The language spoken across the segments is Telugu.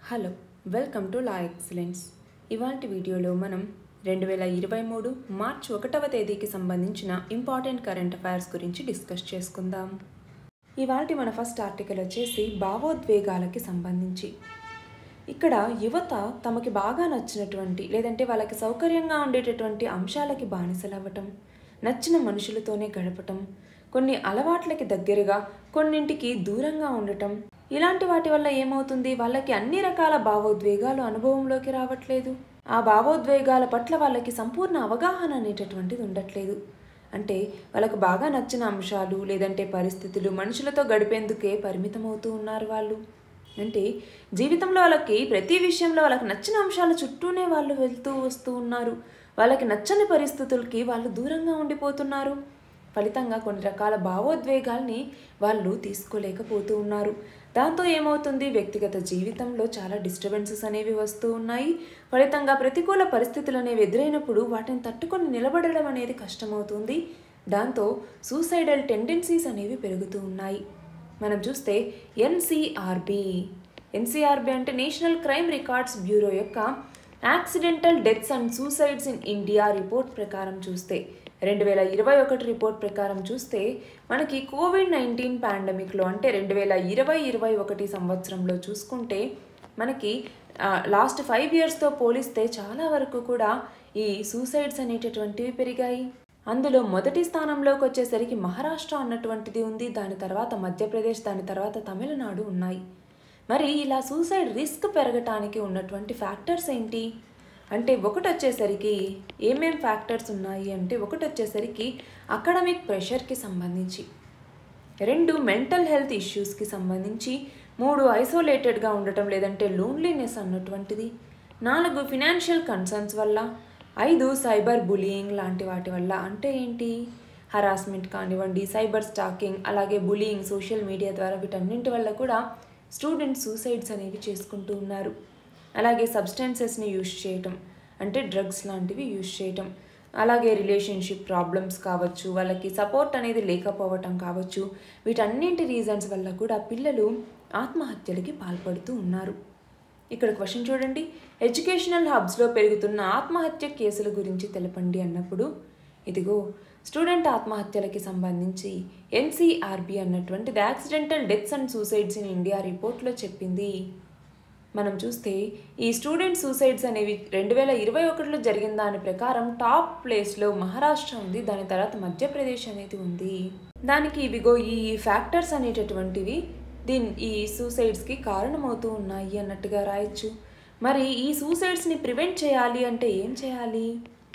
hello welcome to law excellence ఇవాల్టి వీడియోలో మనం రెండు వేల ఇరవై మూడు మార్చ్ ఒకటవ తేదీకి సంబంధించిన ఇంపార్టెంట్ కరెంట్ అఫైర్స్ గురించి డిస్కస్ చేసుకుందాం ఇవాల్టి మన ఫస్ట్ ఆర్టికల్ వచ్చేసి భావోద్వేగాలకి సంబంధించి ఇక్కడ యువత తమకి బాగా నచ్చినటువంటి లేదంటే వాళ్ళకి సౌకర్యంగా ఉండేటటువంటి అంశాలకి బానిసలవ్వటం నచ్చిన మనుషులతోనే గడపటం కొన్ని అలవాట్లకి దగ్గరగా కొన్నింటికి దూరంగా ఉండటం ఇలాంటి వాటి వల్ల ఏమవుతుంది వాళ్ళకి అన్ని రకాల భావోద్వేగాలు అనుభవంలోకి రావట్లేదు ఆ భావోద్వేగాల పట్ల వాళ్ళకి సంపూర్ణ అవగాహన అనేటటువంటిది ఉండట్లేదు అంటే వాళ్ళకు బాగా నచ్చిన అంశాలు లేదంటే పరిస్థితులు మనుషులతో గడిపేందుకే పరిమితమవుతూ ఉన్నారు వాళ్ళు అంటే జీవితంలో వాళ్ళకి ప్రతి విషయంలో వాళ్ళకి నచ్చిన అంశాల చుట్టూనే వాళ్ళు వెళ్తూ వస్తూ ఉన్నారు వాళ్ళకి నచ్చని పరిస్థితులకి వాళ్ళు దూరంగా ఉండిపోతున్నారు ఫలితంగా కొన్ని రకాల భావోద్వేగాల్ని వాళ్ళు తీసుకోలేకపోతూ ఉన్నారు దాంతో ఏమవుతుంది వ్యక్తిగత జీవితంలో చాలా డిస్టర్బెన్సెస్ అనేవి వస్తూ ఉన్నాయి ఫలితంగా ప్రతికూల పరిస్థితులు అనేవి ఎదురైనప్పుడు వాటిని తట్టుకొని నిలబడడం అనేది కష్టమవుతుంది దాంతో సూసైడల్ టెండెన్సీస్ అనేవి పెరుగుతూ ఉన్నాయి మనం చూస్తే ఎన్సిఆర్బి ఎన్సిఆర్బి అంటే నేషనల్ క్రైమ్ రికార్డ్స్ బ్యూరో యొక్క accidental deaths and suicides in India report ప్రకారం చూస్తే రెండు వేల ఇరవై ఒకటి రిపోర్ట్ ప్రకారం చూస్తే మనకి కోవిడ్ నైన్టీన్ పాండమిక్లో అంటే రెండు వేల ఇరవై ఇరవై ఒకటి సంవత్సరంలో చూసుకుంటే మనకి లాస్ట్ ఫైవ్ ఇయర్స్తో పోలిస్తే చాలా వరకు కూడా ఈ సూసైడ్స్ అనేటటువంటివి పెరిగాయి అందులో మొదటి స్థానంలోకి వచ్చేసరికి మహారాష్ట్ర అన్నటువంటిది ఉంది దాని తర్వాత మధ్యప్రదేశ్ దాని తర్వాత తమిళనాడు ఉన్నాయి మరి ఇలా సూసైడ్ రిస్క్ పెరగటానికి ఉన్నటువంటి ఫ్యాక్టర్స్ ఏంటి అంటే ఒకటి వచ్చేసరికి ఏమేం ఫ్యాక్టర్స్ ఉన్నాయి అంటే ఒకటి వచ్చేసరికి అకాడమిక్ ప్రెషర్కి సంబంధించి రెండు మెంటల్ హెల్త్ ఇష్యూస్కి సంబంధించి మూడు ఐసోలేటెడ్గా ఉండటం లేదంటే లోన్లీనెస్ అన్నటువంటిది నాలుగు ఫినాన్షియల్ కన్సర్న్స్ వల్ల ఐదు సైబర్ బులియింగ్ లాంటి వాటి వల్ల అంటే ఏంటి హరాస్మెంట్ కానివ్వండి సైబర్ స్టాకింగ్ అలాగే బులియింగ్ సోషల్ మీడియా ద్వారా వీటన్నింటి వల్ల కూడా స్టూడెంట్స్ సూసైడ్స్ అనేవి చేసుకుంటూ ఉన్నారు అలాగే సబ్స్టెన్సెస్ని యూజ్ చేయటం అంటే డ్రగ్స్ లాంటివి యూజ్ చేయటం అలాగే రిలేషన్షిప్ ప్రాబ్లమ్స్ కావచ్చు వాళ్ళకి సపోర్ట్ అనేది లేకపోవటం కావచ్చు వీటన్నింటి రీజన్స్ వల్ల కూడా పిల్లలు ఆత్మహత్యలకి పాల్పడుతూ ఉన్నారు ఇక్కడ క్వశ్చన్ చూడండి ఎడ్యుకేషనల్ హబ్స్లో పెరుగుతున్న ఆత్మహత్య కేసుల గురించి తెలపండి అన్నప్పుడు ఇదిగో స్టూడెంట్ ఆత్మహత్యలకి సంబంధించి ఎన్సీఆర్బి అన్నటువంటిది accidental deaths and suicides in India రిపోర్ట్లో చెప్పింది మనం చూస్తే ఈ స్టూడెంట్ సూసైడ్స్ అనేవి రెండు వేల ఇరవై ఒకటిలో జరిగిన దాని ప్రకారం టాప్ ప్లేస్లో మహారాష్ట్ర ఉంది దాని తర్వాత మధ్యప్రదేశ్ అనేది ఉంది దానికి ఇవిగో ఈ ఫ్యాక్టర్స్ అనేటటువంటివి దీని ఈ సూసైడ్స్కి కారణమవుతూ ఉన్నాయి అన్నట్టుగా రాయొచ్చు మరి ఈ సూసైడ్స్ని ప్రివెంట్ చేయాలి అంటే ఏం చేయాలి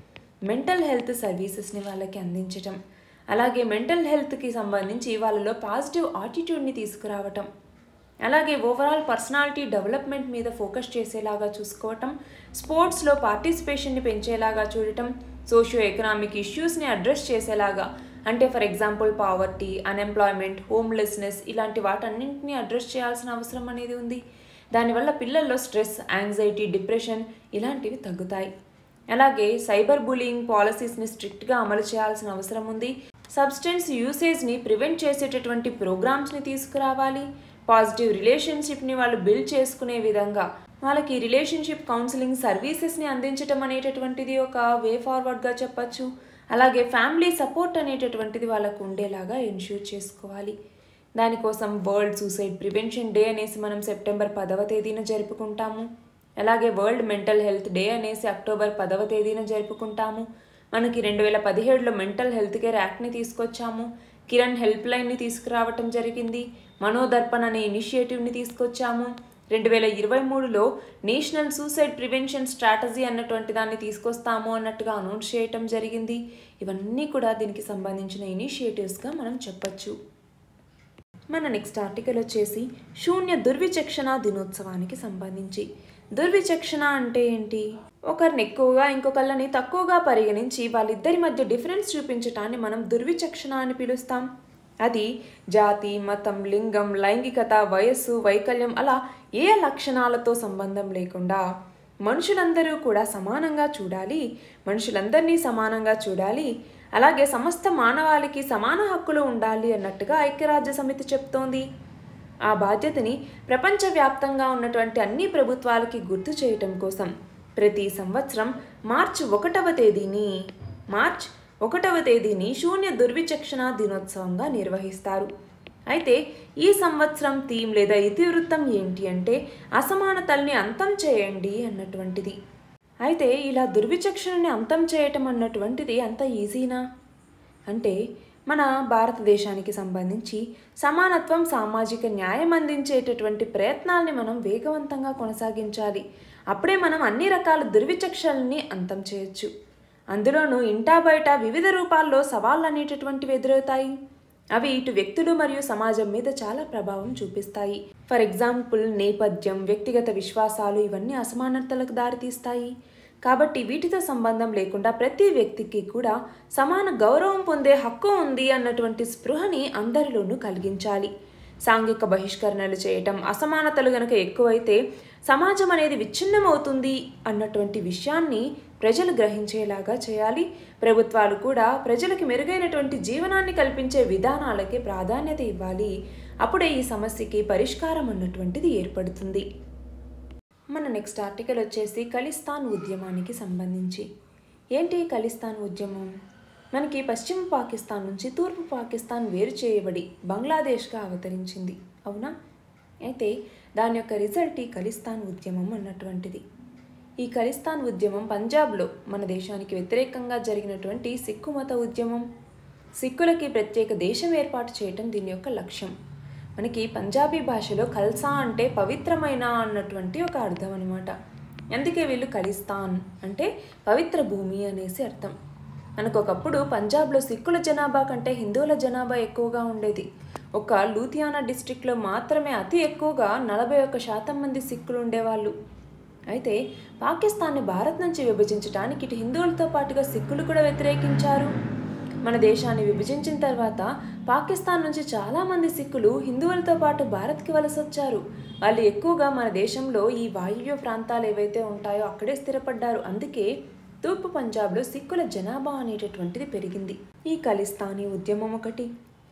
మెంటల్ హెల్త్ సర్వీసెస్ని వాళ్ళకి అందించటం అలాగే మెంటల్ హెల్త్కి సంబంధించి వాళ్ళలో పాజిటివ్ ఆటిట్యూడ్ని తీసుకురావటం అలాగే ఓవరాల్ పర్సనాలిటీ డెవలప్మెంట్ మీద ఫోకస్ చేసేలాగా చూసుకోవటం స్పోర్ట్స్లో పార్టిసిపేషన్ని పెంచేలాగా చూడటం సోషియో ఎకనామిక్ ఇష్యూస్ని అడ్రస్ చేసేలాగా అంటే for example poverty unemployment homelessness ఇలాంటి వాటన్నింటినీ అడ్రస్ చేయాల్సిన అవసరం అనేది ఉంది దానివల్ల పిల్లల్లో స్ట్రెస్ యాంగ్జైటీ డిప్రెషన్ ఇలాంటివి తగ్గుతాయి అలాగే సైబర్ బులింగ్ పాలసీస్ని స్ట్రిక్ట్గా అమలు చేయాల్సిన అవసరం ఉంది సబ్స్టెన్స్ యూసేజ్ని ప్రివెంట్ చేసేటటువంటి ప్రోగ్రామ్స్ని తీసుకురావాలి పాజిటివ్ రిలేషన్షిప్ని వాళ్ళు బిల్డ్ చేసుకునే విధంగా వాళ్ళకి రిలేషన్షిప్ కౌన్సిలింగ్ సర్వీసెస్ని అందించడం అనేటటువంటిది ఒక వే ఫార్వర్డ్గా చెప్పచ్చు అలాగే ఫ్యామిలీ సపోర్ట్ అనేటటువంటిది వాళ్ళకు ఉండేలాగా ఎన్ష్యూర్ చేసుకోవాలి దానికోసం వరల్డ్ సూసైడ్ ప్రివెన్షన్ డే అనేసి మనం సెప్టెంబర్ పదవ తేదీన జరుపుకుంటాము అలాగే వరల్డ్ మెంటల్ హెల్త్ డే అనేసి అక్టోబర్ పదవ తేదీన జరుపుకుంటాము మనకి రెండు వేల పదిహేడులో మెంటల్ హెల్త్ కేర్ యాక్ట్ని తీసుకొచ్చాము కిరణ్ హెల్ప్ లైన్ని తీసుకురావటం జరిగింది మనోదర్పణ్ అనే ఇనిషియేటివ్ని తీసుకొచ్చాము రెండు వేల ఇరవై మూడులో నేషనల్ సూసైడ్ ప్రివెన్షన్ స్ట్రాటజీ అన్నటువంటి దాన్ని తీసుకొస్తాము అన్నట్టుగా అనౌన్స్ చేయటం జరిగింది ఇవన్నీ కూడా దీనికి సంబంధించిన ఇనిషియేటివ్స్గా మనం చెప్పచ్చు మన నెక్స్ట్ ఆర్టికల్ వచ్చేసి శూన్య దుర్విచక్షణ దినోత్సవానికి సంబంధించి దుర్విచక్షణ అంటే ఏంటి ఒకరిని ఎక్కువగా ఇంకొకళ్ళని తక్కువగా పరిగణించి వాళ్ళిద్దరి మధ్య డిఫరెన్స్ చూపించటాన్ని మనం దుర్విచక్షణ అని పిలుస్తాం అది జాతి మతం లింగం లైంగికత వయస్సు వైకల్యం అలా ఏ లక్షణాలతో సంబంధం లేకుండా మనుషులందరూ కూడా సమానంగా చూడాలి మనుషులందరినీ సమానంగా చూడాలి అలాగే సమస్త మానవాళికి సమాన హక్కులు ఉండాలి అన్నట్టుగా ఐక్యరాజ్య సమితి చెప్తోంది ఆ బాధ్యతని ప్రపంచవ్యాప్తంగా ఉన్నటువంటి అన్ని ప్రభుత్వాలకి గుర్తు చేయటం కోసం ప్రతి సంవత్సరం మార్చి ఒకటవ తేదీని మార్చ్ ఒకటవ తేదీని శూన్య దుర్విచక్షణ దినోత్సవంగా నిర్వహిస్తారు అయితే ఈ సంవత్సరం థీమ్ లేదా ఇతివృత్తం ఏంటి అంటే అసమానతల్ని అంతం చేయండి అన్నటువంటిది అయితే ఇలా దుర్విచక్షణని అంతం చేయటం అన్నటువంటిది అంత ఈజీనా అంటే మన భారతదేశానికి సంబంధించి సమానత్వం సామాజిక న్యాయం అందించేటటువంటి ప్రయత్నాల్ని మనం వేగవంతంగా కొనసాగించాలి అప్పుడే మనం అన్ని రకాల దుర్విచక్షణల్ని అంతం చేయొచ్చు అందులోనూ ఇంటా బయట వివిధ రూపాల్లో సవాళ్ళు అనేటటువంటివి ఎదురవుతాయి అవి ఇటు వ్యక్తులు మరియు సమాజం మీద చాలా ప్రభావం చూపిస్తాయి ఫర్ ఎగ్జాంపుల్ నేపథ్యం వ్యక్తిగత విశ్వాసాలు ఇవన్నీ అసమానతలకు దారితీస్తాయి కాబట్టి వీటితో సంబంధం లేకుండా ప్రతి వ్యక్తికి కూడా సమాన గౌరవం పొందే హక్కు ఉంది అన్నటువంటి స్పృహని అందరిలోనూ కలిగించాలి సాంఘిక బహిష్కరణలు చేయటం అసమానతలు గనక ఎక్కువైతే సమాజం అనేది విచ్ఛిన్నమవుతుంది అన్నటువంటి విషయాన్ని ప్రజలు గ్రహించేలాగా చేయాలి ప్రభుత్వాలు కూడా ప్రజలకు మెరుగైనటువంటి జీవనాన్ని కల్పించే విధానాలకి ప్రాధాన్యత ఇవ్వాలి అప్పుడే ఈ సమస్యకి పరిష్కారం అన్నటువంటిది ఏర్పడుతుంది మన నెక్స్ట్ ఆర్టికల్ వచ్చేసి ఖలిస్తాన్ ఉద్యమానికి సంబంధించి ఏంటి ఖలిస్తాన్ ఉద్యమం మనకి పశ్చిమ పాకిస్తాన్ నుంచి తూర్పు పాకిస్తాన్ వేరు చేయబడి బంగ్లాదేశ్గా అవతరించింది అవునా అయితే దాని యొక్క రిజల్ట్ ఈ ఖలిస్తాన్ ఉద్యమం అన్నటువంటిది ఈ ఖలిస్తాన్ ఉద్యమం పంజాబ్లో మన దేశానికి వ్యతిరేకంగా జరిగినటువంటి సిక్కు మత ఉద్యమం సిక్కులకి ప్రత్యేక దేశం ఏర్పాటు చేయటం దీని యొక్క లక్ష్యం మనకి పంజాబీ భాషలో ఖల్సా అంటే పవిత్రమైన అన్నటువంటి ఒక అర్థం అనమాట అందుకే వీళ్ళు ఖలిస్తాన్ అంటే పవిత్ర భూమి అనేసి అర్థం మనకు ఒకప్పుడు పంజాబ్లో సిక్కుల జనాభా కంటే హిందువుల జనాభా ఎక్కువగా ఉండేది ఒక లూథియానా డిస్ట్రిక్ట్లో మాత్రమే అతి ఎక్కువగా నలభై ఒక్క శాతం మంది సిక్కులు ఉండేవాళ్ళు అయితే పాకిస్తాన్ని భారత్ నుంచి విభజించడానికి ఇటు హిందువులతో పాటుగా సిక్కులు కూడా వ్యతిరేకించారు మన దేశాన్ని విభజించిన తర్వాత పాకిస్తాన్ నుంచి చాలామంది సిక్కులు హిందువులతో పాటు భారత్కి వలస వచ్చారు వాళ్ళు ఎక్కువగా మన దేశంలో ఈ వాయువ్య ప్రాంతాలు ఏవైతే ఉంటాయో అక్కడే స్థిరపడ్డారు అందుకే తూర్పు పంజాబ్లో సిక్కుల జనాభా అనేటటువంటిది పెరిగింది ఈ ఖలిస్తానీ ఉద్యమం ఒకటి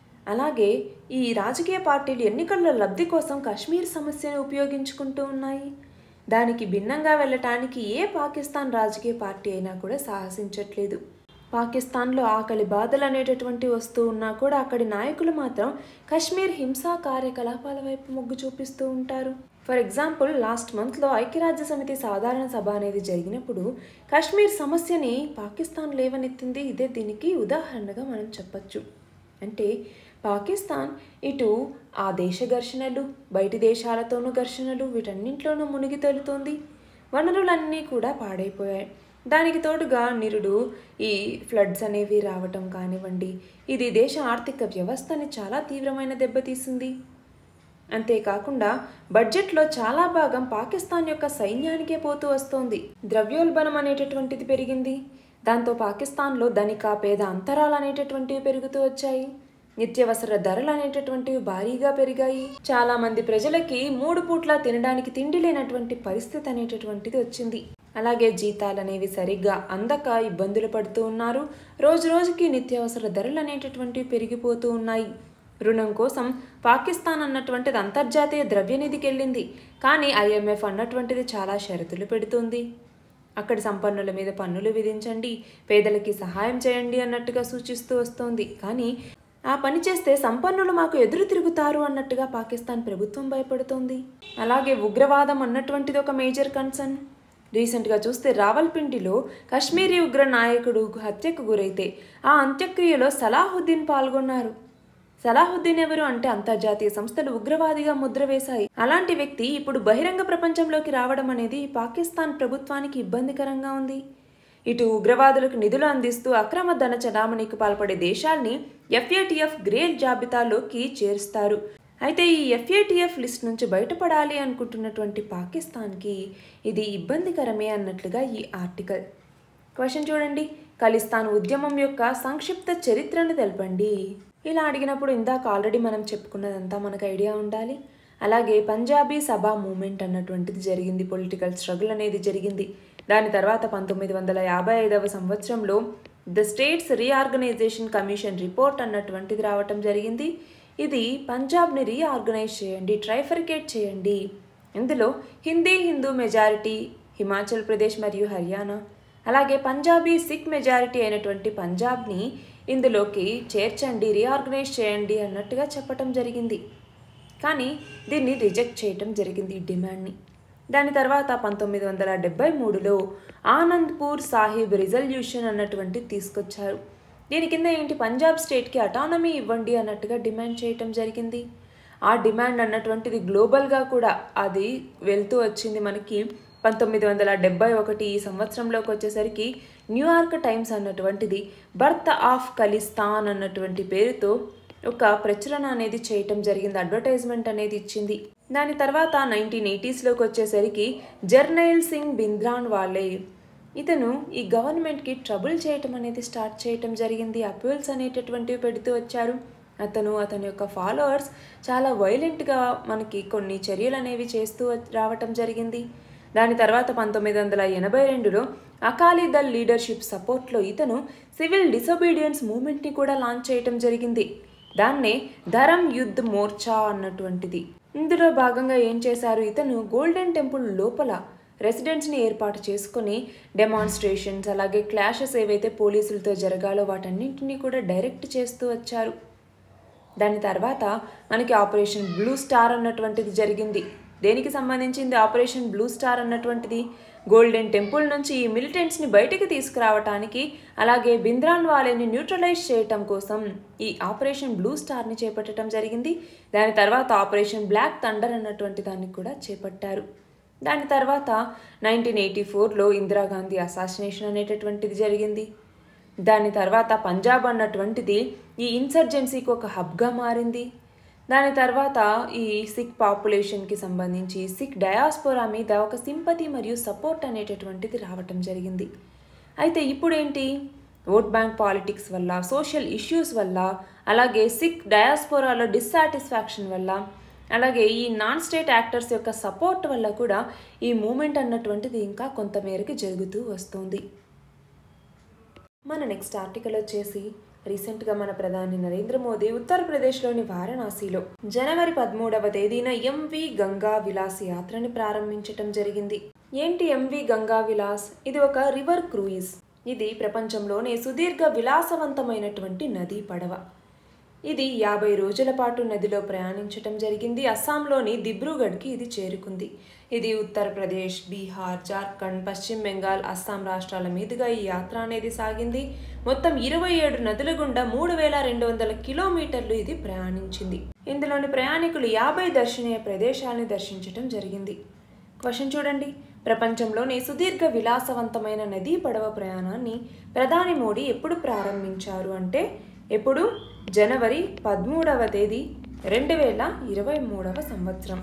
అలాగే ఈ రాజకీయ పార్టీలు ఎన్నికల లబ్ధి కోసం కాశ్మీర్ సమస్యను ఉపయోగించుకుంటూ ఉన్నాయి దానికి భిన్నంగా వెళ్ళటానికి ఏ పాకిస్తాన్ రాజకీయ పార్టీ అయినా కూడా సాహసించట్లేదు పాకిస్తాన్లో ఆకలి బాధలు అనేటటువంటి వస్తూ ఉన్నా కూడా అక్కడి నాయకులు మాత్రం కశ్మీర్ హింసా కార్యకలాపాల వైపు మొగ్గు చూపిస్తూ ఉంటారు ఫర్ ఎగ్జాంపుల్ లాస్ట్ మంత్లో ఐక్యరాజ్య సమితి సాధారణ సభ అనేది జరిగినప్పుడు కశ్మీర్ సమస్యని పాకిస్తాన్ లేవనెత్తింది ఇదే దీనికి ఉదాహరణగా మనం చెప్పచ్చు అంటే పాకిస్తాన్ ఇటు ఆ దేశ ఘర్షణలు బయటి దేశాలతోనూ ఘర్షణలు వీటన్నింటిలోనూ మునిగి తేలుతోంది వనరులన్నీ కూడా పాడైపోయాయి దానికి తోడుగా నిరుడు ఈ ఫ్లడ్స్ అనేవి రావటం కానివ్వండి ఇది దేశ ఆర్థిక వ్యవస్థని చాలా తీవ్రమైన దెబ్బతీసింది అంతేకాకుండా బడ్జెట్లో చాలా భాగం పాకిస్తాన్ యొక్క సైన్యానికే పోతూ వస్తోంది ద్రవ్యోల్బణం అనేటటువంటిది పెరిగింది దాంతో పాకిస్తాన్లో ధనిక పేద అంతరాలు అనేటటువంటివి పెరుగుతూ వచ్చాయి నిత్యవసర ధరలు అనేటటువంటివి భారీగా పెరిగాయి చాలా మంది ప్రజలకి మూడు పూట్ల తినడానికి తిండి లేనటువంటి పరిస్థితి అనేటటువంటిది వచ్చింది అలాగే జీతాలు అనేవి సరిగ్గా అందక ఇబ్బందులు పడుతూ ఉన్నారు రోజు రోజుకి నిత్యావసర ధరలు అనేటటువంటివి పెరిగిపోతూ ఉన్నాయి రుణం కోసం పాకిస్తాన్ అన్నటువంటిది అంతర్జాతీయ ద్రవ్యనిధికి వెళ్ళింది కానీ ఐఎంఎఫ్ అన్నటువంటిది చాలా షరతులు పెడుతుంది అక్కడి సంపన్నుల మీద పన్నులు విధించండి పేదలకి సహాయం చేయండి అన్నట్టుగా సూచిస్తూ వస్తోంది కానీ ఆ పని చేస్తే సంపన్నులు మాకు ఎదురు తిరుగుతారు అన్నట్టుగా పాకిస్తాన్ ప్రభుత్వం భయపడుతోంది అలాగే ఉగ్రవాదం అన్నటువంటిది ఒక మేజర్ కన్సర్న్ రీసెంట్గా చూస్తే రావల్పిండిలో కశ్మీరీ ఉగ్ర నాయకుడు హత్యకు గురైతే ఆ అంత్యక్రియలో సలాహుద్దీన్ పాల్గొన్నారు సలాహుద్దీన్ ఎవరు అంటే అంతర్జాతీయ సంస్థలు ఉగ్రవాదిగా ముద్ర వేశాయి అలాంటి వ్యక్తి ఇప్పుడు బహిరంగ ప్రపంచంలోకి రావడం అనేది పాకిస్తాన్ ప్రభుత్వానికి ఇబ్బందికరంగా ఉంది ఇటు ఉగ్రవాదులకు నిధులు అందిస్తూ అక్రమ ధన చలామణికి పాల్పడే దేశాల్ని ఎఫ్ఏటిఎఫ్ గ్రే జాబితాలోకి చేరుస్తారు అయితే ఈ ఎఫ్ఏటిఎఫ్ లిస్ట్ నుంచి బయటపడాలి అనుకుంటున్నటువంటి పాకిస్తాన్కి ఇది ఇబ్బందికరమే అన్నట్లుగా ఈ ఆర్టికల్ క్వశ్చన్ చూడండి ఖలిస్తాన్ ఉద్యమం యొక్క సంక్షిప్త చరిత్రను తెలపండి ఇలా అడిగినప్పుడు ఇందాక ఆల్రెడీ మనం చెప్పుకున్నదంతా మనకు ఐడియా ఉండాలి అలాగే పంజాబీ సభా మూమెంట్ అన్నటువంటిది జరిగింది పొలిటికల్ స్ట్రగుల్ అనేది జరిగింది దాని తర్వాత పంతొమ్మిది వందల యాభై ఐదవ సంవత్సరంలో the states reorganisation commission report అన్నటువంటిది రావటం జరిగింది ఇది పంజాబ్ని రీఆర్గనైజ్ చేయండి ట్రైఫర్కేట్ చేయండి ఇందులో హిందీ హిందూ మెజారిటీ హిమాచల్ ప్రదేశ్ మరియు హర్యానా అలాగే పంజాబీ సిక్ మెజారిటీ అయినటువంటి పంజాబ్ని ఇందులోకి చేర్చండి రీఆర్గనైజ్ చేయండి అన్నట్టుగా చెప్పటం జరిగింది కానీ దీన్ని రిజెక్ట్ చేయటం జరిగింది ఈ డిమాండ్ని దాని తర్వాత పంతొమ్మిది వందల డెబ్బై మూడులో ఆనంద్పూర్ సాహిబ్ రిజల్యూషన్ అన్నటువంటి తీసుకొచ్చారు దీని కింద ఏంటి పంజాబ్ స్టేట్కి అటానమీ ఇవ్వండి అన్నట్టుగా డిమాండ్ చేయటం జరిగింది ఆ డిమాండ్ అన్నటువంటిది గ్లోబల్గా కూడా అది వెళ్తూ వచ్చింది మనకి పంతొమ్మిది వందల డెబ్బై ఒకటి ఈ సంవత్సరంలోకి వచ్చేసరికి న్యూయార్క్ టైమ్స్ అన్నటువంటిది బర్త్ ఆఫ్ ఖలిస్తాన్ అన్నటువంటి పేరుతో ఒక ప్రచురణ అనేది చేయటం జరిగింది అడ్వర్టైజ్మెంట్ అనేది ఇచ్చింది దాని తర్వాత నైన్టీన్ ఎయిటీస్లోకి వచ్చేసరికి జర్నైల్ సింగ్ బింద్రాన్ వాలే ఇతను ఈ గవర్నమెంట్కి ట్రబుల్ చేయటం అనేది స్టార్ట్ చేయటం జరిగింది అపీల్స్ అనేటటువంటివి పెడుతూ వచ్చారు అతను అతని యొక్క ఫాలోవర్స్ చాలా వైలెంట్గా మనకి కొన్ని చర్యలు అనేవి చేస్తూ రావటం జరిగింది దాని తర్వాత పంతొమ్మిది వందల ఎనభై రెండులో అకాలీదల్ లీడర్షిప్ సపోర్ట్లో ఇతను సివిల్ డిసొబీడియన్స్ మూమెంట్ని కూడా లాంచ్ చేయటం జరిగింది దాన్నే ధరం యుద్ధ్ మోర్చా అన్నటువంటిది ఇందులో భాగంగా ఏం చేశారు ఇతను గోల్డెన్ టెంపుల్ లోపల రెసిడెంట్స్ని ఏర్పాటు చేసుకొని డెమాన్స్ట్రేషన్స్ అలాగే క్లాషెస్ ఏవైతే పోలీసులతో జరగాలో వాటన్నింటినీ కూడా డైరెక్ట్ చేస్తూ వచ్చారు దాని తర్వాత మనకి ఆపరేషన్ బ్లూ స్టార్ అన్నటువంటిది జరిగింది దేనికి సంబంధించింది ఆపరేషన్ బ్లూ స్టార్ అన్నటువంటిది గోల్డెన్ టెంపుల్ నుంచి ఈ మిలిటెంట్స్ని బయటికి తీసుకురావటానికి అలాగే బింద్రాన్ వాలేని న్యూట్రలైజ్ చేయటం కోసం ఈ ఆపరేషన్ బ్లూ స్టార్ని చేపట్టడం జరిగింది దాని తర్వాత ఆపరేషన్ బ్లాక్ థండర్ అన్నటువంటి దాన్ని కూడా చేపట్టారు దాని తర్వాత నైన్టీన్ ఎయిటీ ఫోర్లో ఇందిరాగాంధీ అసాసినేషన్ అనేటటువంటిది జరిగింది దాని తర్వాత పంజాబ్ అన్నటువంటిది ఈ ఇన్సర్జెన్సీకి ఒక హబ్గా మారింది దాని తర్వాత ఈ సిక్ పాపులేషన్కి సంబంధించి సిక్ డయాస్పోరా మీద ఒక సింపతి మరియు సపోర్ట్ అనేటటువంటిది రావటం జరిగింది అయితే ఇప్పుడేంటి ఓట్ బ్యాంక్ పాలిటిక్స్ వల్ల సోషల్ ఇష్యూస్ వల్ల అలాగే సిక్ డయాస్పోరాలో డిస్సాటిస్ఫాక్షన్ వల్ల అలాగే ఈ నాన్ స్టేట్ యాక్టర్స్ యొక్క సపోర్ట్ వల్ల కూడా ఈ మూమెంట్ అన్నటువంటిది ఇంకా కొంతమేరకు జరుగుతూ వస్తుంది మన నెక్స్ట్ ఆర్టికల్ వచ్చేసి రీసెంట్గా మన ప్రధాని నరేంద్ర మోదీ ఉత్తరప్రదేశ్లోని వారణాసిలో జనవరి పదమూడవ తేదీన ఎంవి గంగా విలాస్ యాత్రని ప్రారంభించటం జరిగింది ఏంటి ఎంవి గంగా విలాస్ ఇది ఒక రివర్ క్రూయిజ్ ఇది ప్రపంచంలోనే సుదీర్ఘ విలాసవంతమైనటువంటి నదీ పడవ ఇది యాభై రోజుల పాటు నదిలో ప్రయాణించటం జరిగింది అస్సాంలోని దిబ్రూగఢ్కి ఇది చేరుకుంది ఇది ఉత్తరప్రదేశ్ బీహార్ జార్ఖండ్ పశ్చిమ బెంగాల్ అస్సాం రాష్ట్రాల మీదుగా ఈ యాత్ర అనేది సాగింది మొత్తం ఇరవై ఏడు నదుల గుండా మూడు వేల రెండు వందల కిలోమీటర్లు ఇది ప్రయాణించింది ఇందులోని ప్రయాణికులు యాభై దర్శనీయ ప్రదేశాలని దర్శించటం జరిగింది క్వశ్చన్ చూడండి ప్రపంచంలోని సుదీర్ఘ విలాసవంతమైన నదీ పడవ ప్రయాణాన్ని ప్రధాని మోడీ ఎప్పుడు ప్రారంభించారు అంటే ఎప్పుడు జనవరి పదమూడవ తేదీ రెండు వేల ఇరవై మూడవ సంవత్సరం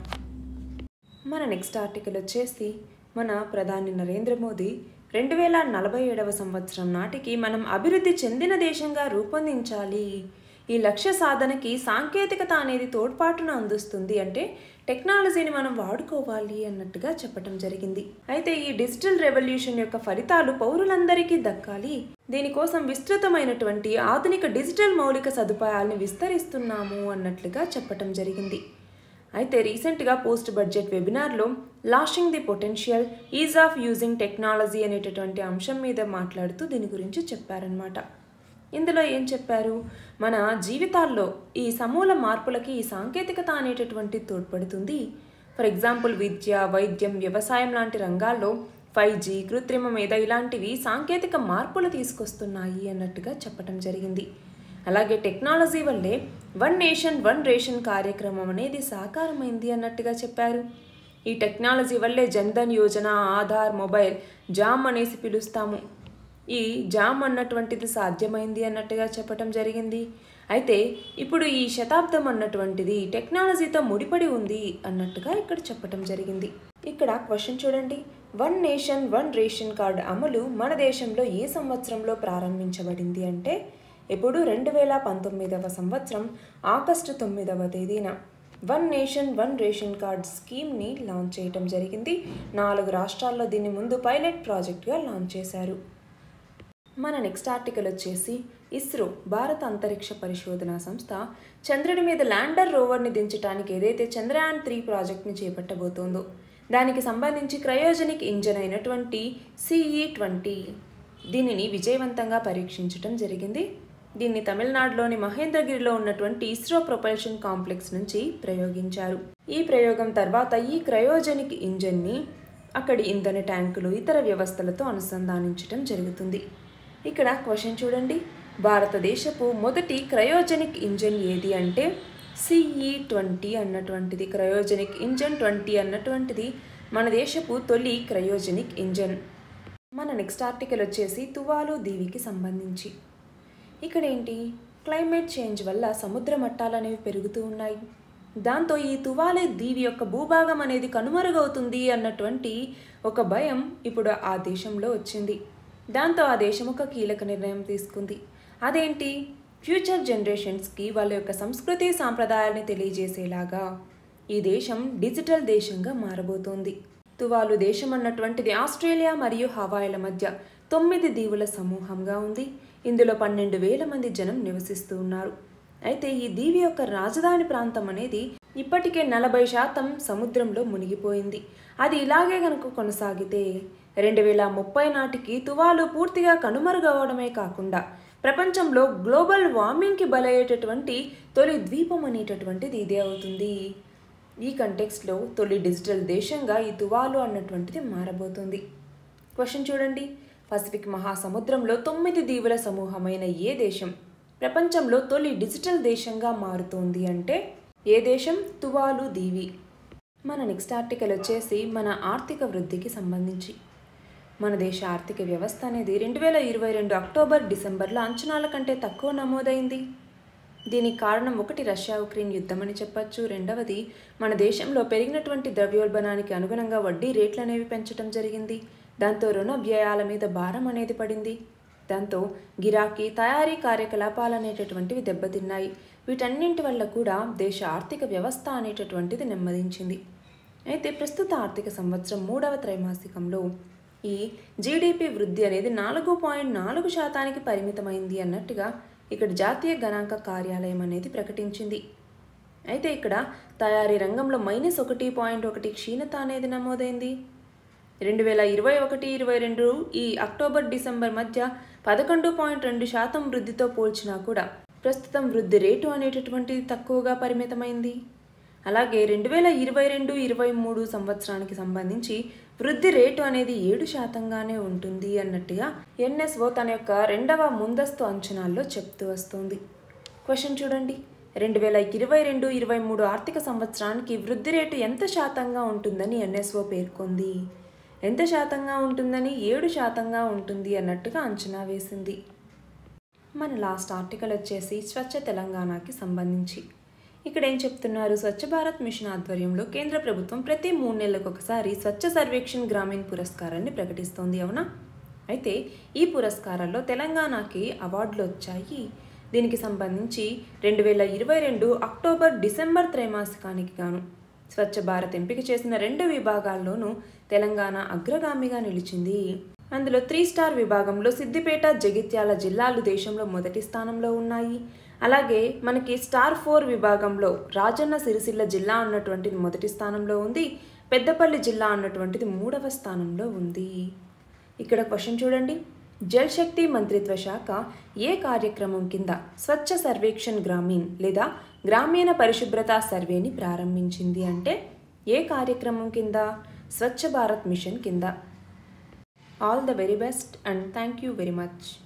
మన నెక్స్ట్ ఆర్టికల్ వచ్చేసి మన ప్రధాని నరేంద్ర మోదీ రెండు వేల నలభై ఏడవ సంవత్సరం నాటికి మనం అభివృద్ధి చెందిన దేశంగా రూపొందించాలి ఈ లక్ష్య సాధనకి సాంకేతికత అనేది తోడ్పాటును అందిస్తుంది అంటే టెక్నాలజీని మనం వాడుకోవాలి అన్నట్టుగా చెప్పటం జరిగింది అయితే ఈ డిజిటల్ రెవల్యూషన్ యొక్క ఫలితాలు పౌరులందరికీ దక్కాలి దీనికోసం విస్తృతమైనటువంటి ఆధునిక డిజిటల్ మౌలిక సదుపాయాలను విస్తరిస్తున్నాము అన్నట్లుగా చెప్పటం జరిగింది అయితే రీసెంట్గా పోస్ట్ బడ్జెట్ వెబినార్లో lashing the potential ease of using technology అనేటటువంటి అంశం మీద మాట్లాడుతూ దీని గురించి చెప్పారనమాట ఇందులో ఏం చెప్పారు మన జీవితాల్లో ఈ సమూల మార్పులకి ఈ సాంకేతికత అనేటటువంటి తోడ్పడుతుంది ఫర్ ఎగ్జాంపుల్ విద్య వైద్యం వ్యవసాయం లాంటి రంగాల్లో ఫైవ్ జీ కృత్రిమ మీద ఇలాంటివి సాంకేతిక మార్పులు తీసుకొస్తున్నాయి అన్నట్టుగా చెప్పటం జరిగింది అలాగే టెక్నాలజీ వల్లే వన్ నేషన్ వన్ రేషన్ కార్యక్రమం అనేది సాకారమైంది అన్నట్టుగా చెప్పారు ఈ టెక్నాలజీ వల్లే జన్ధన్ యోజన ఆధార్ మొబైల్ జామ్ అనేసి పిలుస్తాము ఈ జామ్ అన్నటువంటిది సాధ్యమైంది అన్నట్టుగా చెప్పటం జరిగింది అయితే ఇప్పుడు ఈ శతాబ్దం అన్నటువంటిది టెక్నాలజీతో ముడిపడి ఉంది అన్నట్టుగా ఇక్కడ చెప్పటం జరిగింది ఇక్కడ క్వశ్చన్ చూడండి one nation one ration card అమలు మన దేశంలో ఏ సంవత్సరంలో ప్రారంభించబడింది అంటే ఇప్పుడు రెండు వేల పంతొమ్మిదవ సంవత్సరం ఆగస్టు తొమ్మిదవ తేదీన one nation one ration card స్కీమ్ని లాంచ్ చేయటం జరిగింది నాలుగు రాష్ట్రాల్లో దీన్ని ముందు పైలట్ ప్రాజెక్ట్గా లాంచ్ చేశారు మన నెక్స్ట్ ఆర్టికల్ వచ్చేసి ఇస్రో భారత అంతరిక్ష పరిశోధన సంస్థ చంద్రుడి మీద ల్యాండర్ రోవర్ని దించడానికి ఏదైతే చంద్రయాన్ త్రీ ప్రాజెక్ట్ని చేపట్టబోతోందో దానికి సంబంధించి క్రయోజనిక్ ఇంజన్ అయినటువంటి సిఈ ట్వంటీ దీనిని విజయవంతంగా పరీక్షించడం జరిగింది దీన్ని తమిళనాడులోని మహేంద్రగిరిలో ఉన్నటువంటి ఇస్రో ప్రొపల్షన్ కాంప్లెక్స్ నుంచి ప్రయోగించారు ఈ ప్రయోగం తర్వాత ఈ క్రయోజనిక్ ఇంజన్ని అక్కడి ఇంధన ట్యాంకులు ఇతర వ్యవస్థలతో అనుసంధానించడం జరుగుతుంది ఇక్కడ క్వశ్చన్ చూడండి భారతదేశపు మొదటి క్రయోజనిక్ ఇంజన్ ఏది అంటే సిఈ ట్వంటీ అన్నటువంటిది క్రయోజనిక్ ఇంజన్ ట్వంటీ అన్నటువంటిది మన దేశపు తొలి క్రయోజనిక్ ఇంజన్ మన నెక్స్ట్ ఆర్టికల్ వచ్చేసి తువాలు దీవికి సంబంధించి ఇక్కడ ఏంటి క్లైమేట్ చేంజ్ వల్ల సముద్ర మట్టాలు అనేవి పెరుగుతూ ఉన్నాయి దాంతో ఈ తువాలే దీవి యొక్క భూభాగం అనేది కనుమరుగవుతుంది అన్నటువంటి ఒక భయం ఇప్పుడు ఆ దేశంలో వచ్చింది దాంతో ఆ దేశం ఒక కీలక నిర్ణయం తీసుకుంది అదేంటి ఫ్యూచర్ జనరేషన్స్కి వాళ్ళ యొక్క సంస్కృతి సాంప్రదాయాల్ని తెలియజేసేలాగా ఈ దేశం డిజిటల్ దేశంగా మారబోతోంది తువాలు దేశం అన్నటువంటిది ఆస్ట్రేలియా మరియు హవాయిల మధ్య తొమ్మిది దీవుల సమూహంగా ఉంది ఇందులో పన్నెండు వేల మంది జనం నివసిస్తూ ఉన్నారు అయితే ఈ దీవి యొక్క రాజధాని ప్రాంతం అనేది ఇప్పటికే నలభై శాతం సముద్రంలో మునిగిపోయింది అది ఇలాగే కనుక కొనసాగితే రెండు వేల ముప్పై నాటికి తువాలు పూర్తిగా కనుమరుగవడమే కాకుండా ప్రపంచంలో గ్లోబల్ వార్మింగ్కి బలయ్యేటటువంటి తొలి ద్వీపం అనేటటువంటిది ఇదే అవుతుంది ఈ కంటెక్స్లో తొలి డిజిటల్ దేశంగా ఈ తువాలు అన్నటువంటిది మారబోతుంది క్వశ్చన్ చూడండి పసిఫిక్ మహాసముద్రంలో తొమ్మిది దీవుల సమూహమైన ఏ దేశం ప్రపంచంలో తొలి డిజిటల్ దేశంగా మారుతోంది అంటే ఏ దేశం తువాలు దీవి మన నెక్స్ట్ ఆర్టికల్ వచ్చేసి మన ఆర్థిక వృద్ధికి సంబంధించి మన దేశ ఆర్థిక వ్యవస్థ అనేది రెండు వేల ఇరవై రెండు అక్టోబర్ డిసెంబర్లో అంచనాల కంటే తక్కువ నమోదైంది దీనికి కారణం ఒకటి రష్యా ఉక్రెయిన్ యుద్ధం అని చెప్పచ్చు రెండవది మన దేశంలో పెరిగినటువంటి ద్రవ్యోల్బణానికి అనుగుణంగా వడ్డీ రేట్లు అనేవి పెంచడం జరిగింది దాంతో రుణ వ్యయాల మీద భారం అనేది పడింది దాంతో గిరాకీ తయారీ కార్యకలాపాలు అనేటటువంటివి దెబ్బతిన్నాయి వీటన్నింటి వల్ల కూడా దేశ ఆర్థిక వ్యవస్థ అనేటటువంటిది నెమ్మదించింది అయితే ప్రస్తుత ఆర్థిక సంవత్సరం మూడవ త్రైమాసికంలో ఈ జీడిపి వృద్ధి అనేది నాలుగు పాయింట్ నాలుగు శాతానికి పరిమితమైంది అన్నట్టుగా ఇక్కడ జాతీయ గణాంక కార్యాలయం అనేది ప్రకటించింది అయితే ఇక్కడ తయారీ రంగంలో మైనస్ ఒకటి పాయింట్ ఒకటి క్షీణత అనేది నమోదైంది రెండు వేల ఇరవై ఒకటి ఇరవై రెండు ఈ అక్టోబర్ డిసెంబర్ మధ్య పదకొండు పాయింట్ రెండు శాతం వృద్ధితో పోల్చినా కూడా ప్రస్తుతం వృద్ధి రేటు అనేటటువంటిది తక్కువగా పరిమితమైంది అలాగే రెండు వేల ఇరవై రెండు ఇరవై మూడు సంవత్సరానికి సంబంధించి వృద్ధి రేటు అనేది ఏడు శాతంగానే ఉంటుంది అన్నట్టుగా ఎన్ఎస్ఓ తన యొక్క రెండవ ముందస్తు అంచనాల్లో చెప్తూ వస్తుంది క్వశ్చన్ చూడండి రెండు వేల ఇరవై రెండు ఇరవై మూడు ఆర్థిక సంవత్సరానికి వృద్ధి రేటు ఎంత శాతంగా ఉంటుందని ఎన్ఎస్ఓ పేర్కొంది ఎంత శాతంగా ఉంటుందని ఏడు శాతంగా ఉంటుంది అన్నట్టుగా అంచనా వేసింది మన లాస్ట్ ఆర్టికల్ వచ్చేసి స్వచ్ఛ తెలంగాణకి సంబంధించి ఇక్కడ ఏం చెప్తున్నారు స్వచ్ఛ భారత్ మిషన్ ఆధ్వర్యంలో కేంద్ర ప్రభుత్వం ప్రతి మూడు నెలలకు ఒకసారి స్వచ్ఛ సర్వేక్షణ్ గ్రామీణ్ పురస్కారాన్ని ప్రకటిస్తోంది అవునా అయితే ఈ పురస్కారాల్లో తెలంగాణకి అవార్డులు వచ్చాయి దీనికి సంబంధించి రెండు వేల ఇరవై రెండు అక్టోబర్ డిసెంబర్ త్రైమాసికానికి గాను స్వచ్ఛ భారత్ ఎంపిక చేసిన రెండు విభాగాల్లోనూ తెలంగాణ అగ్రగామిగా నిలిచింది అందులో త్రీ స్టార్ విభాగంలో సిద్దిపేట జగిత్యాల జిల్లాలు దేశంలో మొదటి స్థానంలో ఉన్నాయి అలాగే మనకి స్టార్ ఫోర్ విభాగంలో రాజన్న సిరిసిల్ల జిల్లా అన్నటువంటిది మొదటి స్థానంలో ఉంది పెద్దపల్లి జిల్లా అన్నటువంటిది మూడవ స్థానంలో ఉంది ఇక్కడ క్వశ్చన్ చూడండి జల్ శక్తి మంత్రిత్వ శాఖ ఏ కార్యక్రమం కింద స్వచ్ఛ సర్వేక్షణ్ గ్రామీణ్ లేదా గ్రామీణ పరిశుభ్రత సర్వేని ప్రారంభించింది అంటే ఏ కార్యక్రమం కింద స్వచ్ఛ భారత్ మిషన్ కింద all the very best and thank you very much